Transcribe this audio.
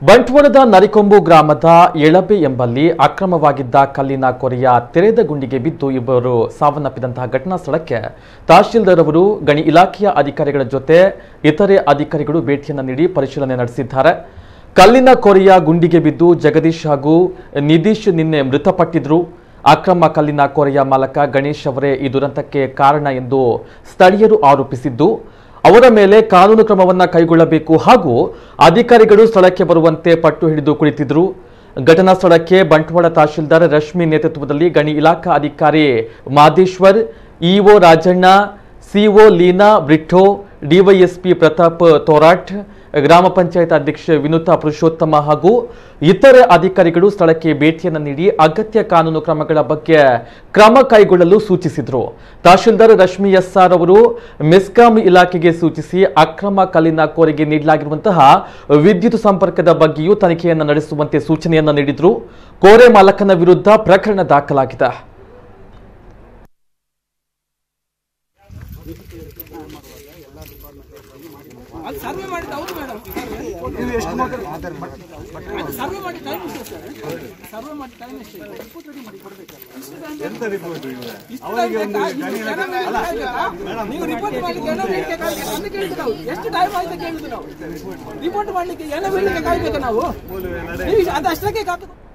ಬಂಟ್ವಾಳದ ನರಿಕೊಂಬು ಗ್ರಾಮದ ಎಳಬೆ ಎಂಬಲ್ಲಿ ಅಕ್ರಮವಾಗಿದ್ದ ಕಲ್ಲಿನ ಕೊರೆಯ ತೆರೆದ ಗುಂಡಿಗೆ ಬಿದ್ದು ಇಬ್ಬರು ಸಾವನ್ನಪ್ಪಿದಂತಹ ಘಟನಾ ಸ್ಥಳಕ್ಕೆ ತಹಶೀಲ್ದಾರ್ ಅವರು ಗಣಿ ಇಲಾಖೆಯ ಅಧಿಕಾರಿಗಳ ಜೊತೆ ಇತರೆ ಅಧಿಕಾರಿಗಳು ಭೇಟಿಯನ್ನು ನೀಡಿ ಪರಿಶೀಲನೆ ನಡೆಸಿದ್ದಾರೆ ಕಲ್ಲಿನ ಕೊರೆಯ ಗುಂಡಿಗೆ ಬಿದ್ದು ಜಗದೀಶ್ ಹಾಗೂ ನಿಧೀಶ್ ನಿನ್ನೆ ಮೃತಪಟ್ಟಿದ್ರು ಅಕ್ರಮ ಕಲ್ಲಿನ ಕೊರೆಯ ಮಾಲಕ ಗಣೇಶ್ ಅವರೇ ಈ ದುರಂತಕ್ಕೆ ಕಾರಣ ಎಂದು ಸ್ಥಳೀಯರು ಆರೋಪಿಸಿದ್ದು ಅವರ ಮೇಲೆ ಕಾನೂನು ಕ್ರಮವನ್ನ ಕೈಗೊಳ್ಳಬೇಕು ಹಾಗೂ ಅಧಿಕಾರಿಗಳು ಸ್ಥಳಕ್ಕೆ ಬರುವಂತೆ ಪಟ್ಟು ಹಿಡಿದು ಕುಳಿತಿದ್ರು ಘಟನಾ ಸ್ಥಳಕ್ಕೆ ಬಂಟ್ವಾಳ ತಹಶೀಲ್ದಾರ್ ರಶ್ಮಿ ನೇತೃತ್ವದಲ್ಲಿ ಗಣಿ ಇಲಾಖಾ ಅಧಿಕಾರಿ Madeshwar EO Rajanna CO Leena Britto DySP Pratap Thorat ಗ್ರಾಮ ಪಂಚಾಯತ್ ಅಧ್ಯಕ್ಷೆ ವಿನುತಾ ಪುರುಷೋತ್ತಮ ಹಾಗೂ ಇತರೆ ಅಧಿಕಾರಿಗಳು ಸ್ಥಳಕ್ಕೆ ಭೇಟಿಯನ್ನು ನೀಡಿ ಅಗತ್ಯ ಕಾನೂನು ಕ್ರಮಗಳ ಬಗ್ಗೆ ಕ್ರಮ ಕೈಗೊಳ್ಳಲು ಸೂಚಿಸಿದರು ತಹಶೀಲ್ದಾರ್ ರಶ್ಮಿ ಎಸ್ಆರ್ ಅವರು ಮೆಸ್ಕಾಂ ಇಲಾಖೆಗೆ ಸೂಚಿಸಿ ಅಕ್ರಮ ಕಲ್ಲಿನ ಕೋರಿಗೆ ನೀಡಲಾಗಿರುವಂತಹ ವಿದ್ಯುತ್ ಸಂಪರ್ಕದ ಬಗ್ಗೆಯೂ ತನಿಖೆಯನ್ನು ನಡೆಸುವಂತೆ ಸೂಚನೆಯನ್ನು ನೀಡಿದ್ರು ಕೋರೆ ಮಾಲಕನ ವಿರುದ್ಧ ಪ್ರಕರಣ ದಾಖಲಾಗಿದೆ ಅದು ಸರ್ವೆ ಮಾಡಿದ್ದು ಅವರು ಮೇಡಮ್ ಸರ್ವೆ ಮಾಡಿ ಟೈಮ್ ಎಷ್ಟು ಸರ್ ಸರ್ವೆ ಮಾಡಿ ಟೈಮ್ ಎಷ್ಟು ರಿಪೋರ್ಟ್ ರೆಡಿ ಮಾಡಿ ಕೊಡ್ಬೇಕು ಎಂತ ರಿಪೋರ್ಟ್ ಈಗ ಇಷ್ಟು time ಬೇಕಾ? ಇಷ್ಟು ಜನ ಮೇಲೆ ಕಾಯ್ಬೇಕಾ? ನೀವು ರಿಪೋರ್ಟ್ ಮಾಡ್ಲಿಕ್ಕೆ ಏನೋ ಬೇಡಿಕೆ ಕಾಯ್ಬೇಕು ಅಂತ ಕೇಳಿದ್ದು ನಾವು ಎಷ್ಟು ಟೈಮ್ ಆಯ್ತು ಕೇಳಿದ್ದು ನಾವು ರಿಪೋರ್ಟ್ ಮಾಡ್ಲಿಕ್ಕೆ ಏನೋ ಬೇಡಿಕೆ ಕಾಯ್ಬೇಕು ನಾವು ನೀವು ಅದು ಅಷ್ಟಕ್ಕೆ ಕಾತು